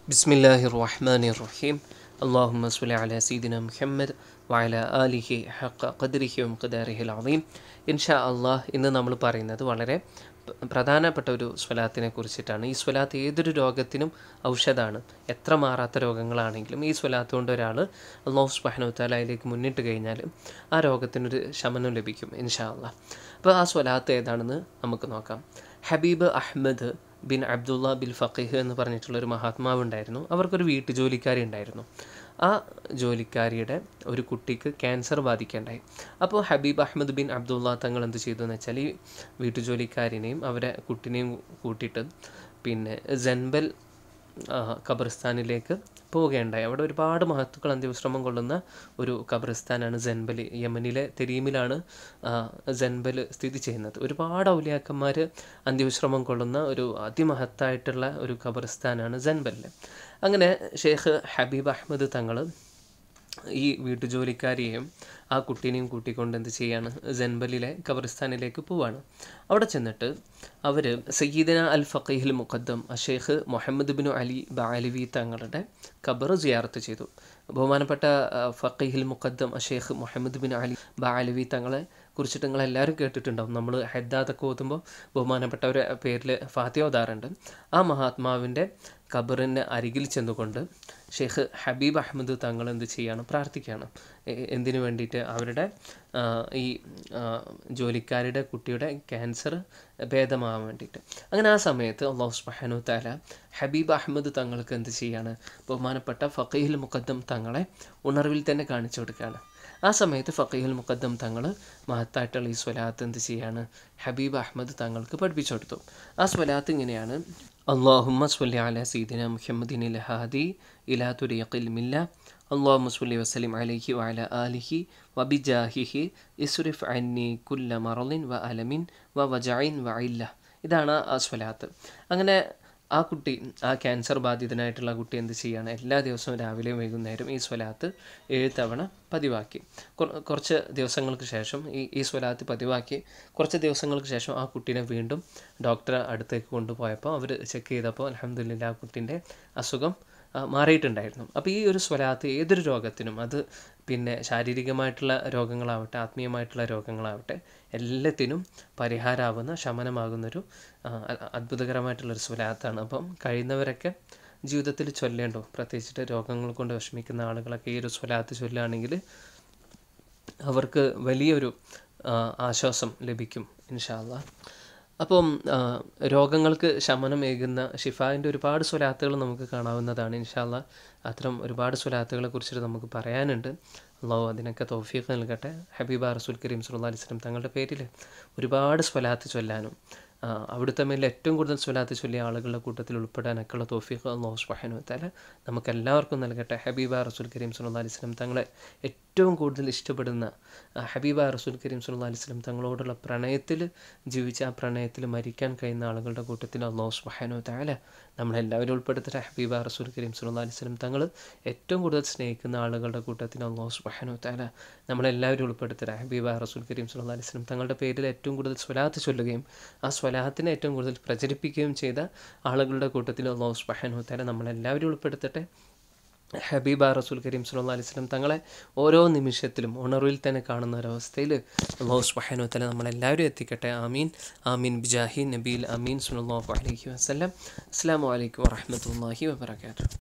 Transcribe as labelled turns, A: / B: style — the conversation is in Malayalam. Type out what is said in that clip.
A: بسم الله الرحمن الرحيم اللهم صل على سيدنا محمد وعلى آله حق قدره ومقداره العظيم ഇൻഷാ അള്ളാഹ് ഇന്ന് നമ്മൾ പറയുന്നത് വളരെ പ- പ്രധാനപ്പെട്ട ഒരു സ്വലാത്തിനെ കുറിച്ചിട്ടാണ് ഈ സ്വലാത്ത് ഏതൊരു രോഗത്തിനും ഔഷധമാണ് എത്ര മാറാത്ത രോഗങ്ങളാണെങ്കിലും ഈ സ്വലാത്ത് കൊണ്ട് ഒരാൾ അള്ളാഹു സുബ്ഹാനഹു താലയിലേക്ക് മുന്നിട്ട് കഴിഞ്ഞാൽ ആ രോഗത്തിനൊരു ശമനം ലഭിക്കും ഇൻഷാ അള്ളാഹ് അപ്പോൾ ആ സ്വലാത്ത് ഏതാണെന്ന് നമുക്ക് നോക്കാം Habib Ahmad bin Abdullah bil Faqih എന്ന് പറഞ്ഞിട്ടുള്ള ഒരു മഹാത്മാവ് ഉണ്ടായിരുന്നു അവർക്കൊരു വീട്ടുജോലിക്കാരി ഉണ്ടായിരുന്നു ആ ജോലിക്കാരിയുടെ ഒരു കുട്ടിക്ക് ക്യാൻസർ ബാധിക്കേണ്ടായി അപ്പോൾ ഹബീബ് അഹമ്മദ് ബിൻ അബ്ദുള്ള തങ്ങൾ എന്ത് ചെയ്തു എന്ന് വെച്ചാൽ ഈ വീട്ടുജോലിക്കാരിനെയും അവരെ കുട്ടിനെയും കൂട്ടിയിട്ട് പിന്നെ ജൻബൽ ആ, ഖബർസ്ഥാനിലേക്ക് പോവുകയുണ്ടായി അവിടെ ഒരുപാട് മഹത്തുക്കൾ അന്ത്യവിശ്രമം കൊള്ളുന്ന ഒരു ഖബർസ്ഥാനാണ് ജൻബൽ യമനിലെ തെരീമിലാണ് ആ, ജൻബൽ സ്ഥിതി ചെയ്യുന്നത് ഒരുപാട് ഔലിയാക്കന്മാർ അന്ത്യവിശ്രമം കൊള്ളുന്ന ഒരു അതിമഹത്തായിട്ടുള്ള ഒരു ഖബർസ്ഥാനാണ് ജൻബലിൽ അങ്ങനെ ഷെയ്ഖ് ഹബീബ് അഹമ്മദ് തങ്ങൾ ഈ വീട്ടുജോലിക്കാരിയെയും ആ കുട്ടീനെയും കൂട്ടിക്കൊണ്ട് എന്ത് ചെയ്യാണ് ജൻബലിലെ ഖബർസ്ഥാനിലേക്ക് പോവാണ് അവിടെ ചെന്നിട്ട് അവർ സയ്യിദന അൽ ഫഖീഹിൽ മുഖദ്ദം അഷേഖ് മുഹമ്മദ് ബിൻ അലി ബാലവി തങ്ങളുടെ ഖബർ സിയാറത്ത് ചെയ്തു ബഹുമാനപ്പെട്ട ആ, ഫഖീഹിൽ മുഖദ്ദം അഷേഖ് മുഹമ്മദ് ബിൻ അലി ബാലവി തങ്ങളെ കുറിച്ചിട്ട് നിങ്ങൾ എല്ലാവരും കേട്ടിട്ടുണ്ടാവും നമ്മൾ ഹെദ്ദാത്തൊക്കെ ഓതുമ്പോൾ ബഹുമാനപ്പെട്ടവരെ പേരിൽ ഫാത്തിയ ഓതാറുണ്ട് ആ മഹാത്മാവിൻ്റെ ഖബറിൻ്റെ അരികിൽ ചെന്നുകൊണ്ട് ഷെയ്ഖ് ഹബീബ് അഹമ്മദ് തങ്ങൾ എന്ത് ചെയ്യാണ് പ്രാർത്ഥിക്കുകയാണ് എ- എന്തിനു വേണ്ടിയിട്ട് അവരുടെ ആ, ഈ ആ, ജോലിക്കാരുടെ കുട്ടിയുടെ ക്യാൻസർ ഭേദമാകാൻ വേണ്ടിയിട്ട് അങ്ങനെ ആ സമയത്ത് അള്ളാഹു സുബ്ഹാനഹു തആല ഹബീബ് അഹമ്മദ് തങ്ങൾക്ക് എന്ത് ചെയ്യാണ് ബഹുമാനപ്പെട്ട ഫഖീഹുൽ മുഖദ്ദം തങ്ങളെ ഉണർവിൽ തന്നെ കാണിച്ചു കൊടുക്കുകയാണ് ആ സമയത്ത് ഫഖീഹുൽ മുഖദ്ദം തങ്ങൾ മഹത്തായിട്ടുള്ള ഈ സ്വലാത്ത് എന്ത് ചെയ്യാണ് ഹബീബ് അഹമ്മദ് തങ്ങൾക്ക് പഠിപ്പിച്ചു കൊടുത്തു ആ സ്വലാത്ത് ഇങ്ങനെയാണ് اللهم صل على سيدنا محمد الهادي إلى طريق الملة اللهم صل وسلم عليه وعلى آله وبجاهه اصرف عني كل مرض وألم ووجع وعلة ഇതാണ് ആ സ്വലാത്ത് അങ്ങനെ ആ കുട്ടി ആ ക്യാൻസർ ബാധിതനായിട്ടുള്ള ആ കുട്ടി എന്ത് ചെയ്യാണ് എല്ലാ ദിവസവും രാവിലെയും വൈകുന്നേരം ഈ സ്വലാത്ത് ഏഴ് തവണ പതിവാക്കി കുറ- കുറച്ച് ദിവസങ്ങൾക്ക് ശേഷം ഈ ഈ സ്വലാത്ത് പതിവാക്കി കുറച്ച് ദിവസങ്ങൾക്ക് ശേഷം ആ കുട്ടീനെ വീണ്ടും ഡോക്ടറെ അടുത്തേക്ക് കൊണ്ടുപോയപ്പോൾ അവർ ചെക്ക് ചെയ്തപ്പോൾ അലഹമില്ല ആ കുട്ടീൻ്റെ അസുഖം ആ, മാറിയിട്ടുണ്ടായിരുന്നു അപ്പോൾ ഈ ഒരു സ്വലാത്ത് ഏതൊരു രോഗത്തിനും അത് പിന്നെ ശാരീരികമായിട്ടുള്ള രോഗങ്ങളാവട്ടെ ആത്മീയമായിട്ടുള്ള രോഗങ്ങളാവട്ടെ എല്ലാത്തിനും പരിഹാരമാകുന്ന ശമനമാകുന്നൊരു ആ, അ- അത്ഭുതകരമായിട്ടുള്ളൊരു സ്വലാത്താണ് അപ്പം കഴിയുന്നവരൊക്കെ ജീവിതത്തിൽ ചൊല്ലേണ്ടോ പ്രത്യേകിച്ചിട്ട് രോഗങ്ങൾ കൊണ്ട് വിഷമിക്കുന്ന ആളുകളൊക്കെ ഈ ഒരു സ്വലാത്ത് ചൊല്ലുകയാണെങ്കിൽ അവർക്ക് വലിയൊരു ആ, ആശ്വാസം ലഭിക്കും ഇൻഷാല്ല അപ്പം ആ, രോഗങ്ങൾക്ക് ശമനമേകുന്ന ഷിഫാവിൻ്റെ ഒരുപാട് സ്വലാത്തുകൾ നമുക്ക് കാണാവുന്നതാണ് ഇൻഷാല്ല അത്തരം ഒരുപാട് സ്വലാത്തുകളെ കുറിച്ചിട്ട് നമുക്ക് പറയാനുണ്ട് അള്ളാഹു അതിനൊക്കെ തൗഫീഖ് നൽകട്ടെ ഹബീബ റസൂൽ കരീം സുല്ലാ അലിസ്ലം തങ്ങളുടെ പേരിൽ ഒരുപാട് സ്വലാത്ത് ചൊല്ലാനും ആ, അവിടുത്തെ മേലിൽ ഏറ്റവും കൂടുതൽ സ്വലാത്ത് ചൊല്ലിയ ആളുകളുടെ കൂട്ടത്തിൽ ഉൾപ്പെടാനൊക്കെയുള്ള തോഫീഖ് അള്ളാഹു സുബ്ഹാനഹു വതആല നമുക്ക് എല്ലാവർക്കും നൽകട്ടെ ഹബീബ റസൂൽ കരീം സല്ലല്ലാഹു അലൈഹി വസല്ലം തങ്ങളെ ഏറ്റവും കൂടുതൽ ഇഷ്ടപ്പെടുന്ന ആ, ഹബീബ റസൂൽ കരീം സല്ലല്ലാഹു അലൈഹി വസല്ലം തങ്ങളോടുള്ള പ്രണയത്തിൽ ജീവിച്ച ആ പ്രണയത്തിൽ മരിക്കാൻ കഴിയുന്ന ആളുകളുടെ കൂട്ടത്തിൽ അള്ളാഹു സുബ്ഹാനഹു വതആല നമ്മളെല്ലാവരും ഉൾപ്പെടുത്തട്ടെ ഹബീബ റസൂൽ കരീം സല്ലല്ലാഹു അലൈഹി വസല്ലം തങ്ങൾ ഏറ്റവും കൂടുതൽ സ്നേഹിക്കുന്ന ആളുകളുടെ കൂട്ടത്തിൽ അള്ളാഹു സുബ്ഹാനഹു വതആല നമ്മളെല്ലാവരും ഉൾപ്പെടുത്തട്ടെ ഹബീബ റസൂൽ കരീം സല്ലല്ലാഹു അലൈഹി വസല്ലം തങ്ങളുടെ പേരിൽ ഏറ്റവും കൂടുതൽ സ്വലാത്ത് ചൊല്ലുകയും ആ സ്വലാത്തിനെ ഏറ്റവും കൂടുതൽ പ്രചരിപ്പിക്കുകയും ചെയ്ത ആളുകളുടെ കൂട്ടത്തിൽ അള്ളാഹു സുബ്ഹാനഹു വതആല നമ്മളെല്ലാവരും ഉൾപ്പെടുത്തട്ടെ ഹബീബ റസൂൽ കരീം സല്ലല്ലാഹു അലൈഹി വസല്ലം തങ്ങളെ ഓരോ നിമിഷത്തിലും ഉണർവിൽ തന്നെ കാണുന്ന ഒരവസ്ഥയിൽ അള്ളാഹു സുബ്ഹാനഹു വതആല നമ്മളെല്ലാവരും എത്തിക്കട്ടെ ആമീൻ ആമീൻ ബിജാഹി നബീൽ അമീൻ സല്ലല്ലാഹു അലൈഹി വസല്ലം അസ്സലാമു അലൈക്കും വറഹ്മത്തുള്ളാഹി വബറകാതുഹു